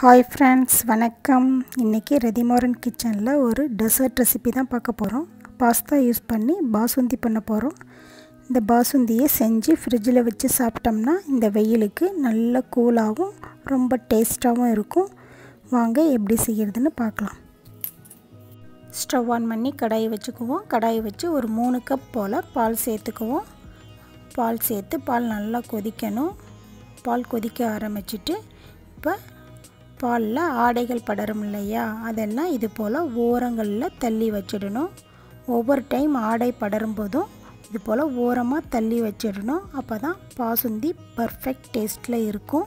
hi friends வணக்கம் இன்றைக்கி ரெதிமாரன் கிச்சனில் ஒரு டெசர்ட் ரெசிபி தான் பார்க்க போகிறோம் பாஸ்தா யூஸ் பண்ணி பாசுந்தி பண்ண போகிறோம் இந்த பாசுந்தியை செஞ்சு ஃப்ரிட்ஜில் வச்சு சாப்பிட்டோம்னா இந்த வெயிலுக்கு நல்ல கூலாகவும் ரொம்ப டேஸ்ட்டாகவும் இருக்கும் வாங்க எப்படி செய்கிறதுன்னு பார்க்கலாம் ஸ்டவ் ஆன் பண்ணி கடாயை வச்சுக்குவோம் கடாயை வச்சு ஒரு மூணு கப் போல் பால் சேர்த்துக்குவோம் பால் சேர்த்து பால் நல்லா கொதிக்கணும் பால் கொதிக்க ஆரம்பிச்சிட்டு இப்போ பாலில் ஆடைகள் படரும் இல்லையா அதெல்லாம் இது போல் ஓரங்களில் தள்ளி வச்சிடணும் ஒவ்வொரு டைம் ஆடை படரும் போதும் இது போல் ஓரமாக தள்ளி வச்சிடணும் அப்போ தான் பாசுந்தி பர்ஃபெக்ட் டேஸ்ட்டில் இருக்கும்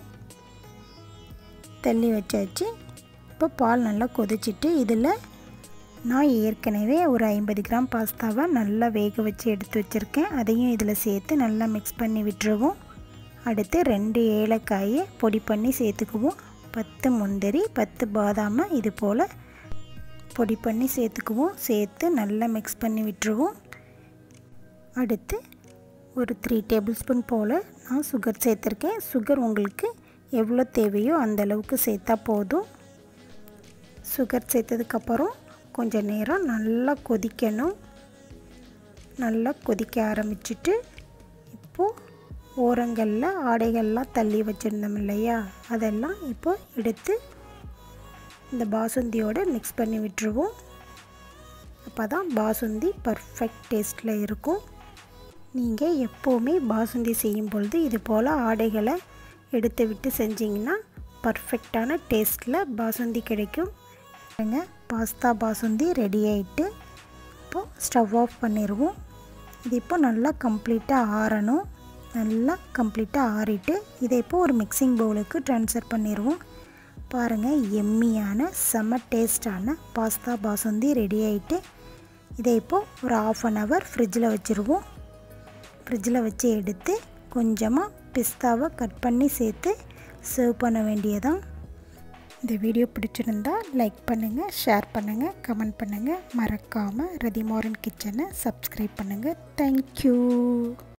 தள்ளி வச்சாச்சு இப்போ பால் நல்லா கொதிச்சிட்டு இதில் நான் ஏற்கனவே ஒரு ஐம்பது கிராம் பாஸ்தாவை நல்லா வேக வச்சு எடுத்து வச்சுருக்கேன் அதையும் இதில் சேர்த்து நல்லா மிக்ஸ் பண்ணி விட்டுருவோம் அடுத்து ரெண்டு ஏலக்காயை பொடி பண்ணி சேர்த்துக்குவோம் பத்து முந்திரி பத்து பாதாமை இது போல் பொடி பண்ணி சேர்த்துக்குவோம் சேர்த்து நல்லா மிக்ஸ் பண்ணி விட்டுருவோம் அடுத்து ஒரு த்ரீ டேபிள் ஸ்பூன் போல் நான் சுகர் சேர்த்துருக்கேன் சுகர் உங்களுக்கு எவ்வளோ தேவையோ அந்த அளவுக்கு சேர்த்தா போதும் சுகர் சேர்த்ததுக்கப்புறம் கொஞ்சம் நேரம் நல்லா கொதிக்கணும் நல்லா கொதிக்க ஆரம்பிச்சிட்டு இப்போது ஓரங்களில் ஆடைகள்லாம் தள்ளி வச்சுருந்தோம் இல்லையா அதெல்லாம் இப்போ எடுத்து இந்த பாசுந்தியோடு மிக்ஸ் பண்ணி விட்டுருவோம் அப்போ தான் பாசுந்தி பர்ஃபெக்ட் டேஸ்ட்டில் இருக்கும் நீங்கள் எப்போவுமே பாசுந்தி செய்யும் பொழுது இது போல் ஆடைகளை எடுத்து விட்டு செஞ்சிங்கன்னா பர்ஃபெக்டான டேஸ்ட்டில் பாசுந்தி கிடைக்கும் பாஸ்தா பாசுந்தி ரெடி ஆகிட்டு இப்போது ஸ்டவ் ஆஃப் பண்ணிடுவோம் இது இப்போ நல்லா கம்ப்ளீட்டாக ஆறணும் நல்லா கம்ப்ளீட்டாக ஆறிட்டு இதை இப்போ ஒரு மிக்சிங் பவுலுக்கு ட்ரான்ஸ்ஃபர் பண்ணிடுவோம் பாருங்கள் எம்மியான செம்ம டேஸ்டான பாஸ்தா பாசுந்தி ரெடி ஆகிட்டு இதை இப்போது ஒரு ஆஃப் அன் ஹவர் ஃப்ரிட்ஜில் வச்சுருவோம் ஃப்ரிட்ஜில் வச்சு எடுத்து கொஞ்சமாக பிஸ்தாவை கட் பண்ணி சேர்த்து சர்வ் பண்ண வேண்டியதான் இந்த வீடியோ பிடிச்சிருந்தா லைக் பண்ணுங்கள் ஷேர் பண்ணுங்கள் கமெண்ட் பண்ணுங்கள் மறக்காமல் ரதிமாரன் கிச்சனை சப்ஸ்கிரைப் பண்ணுங்கள் தேங்க்யூ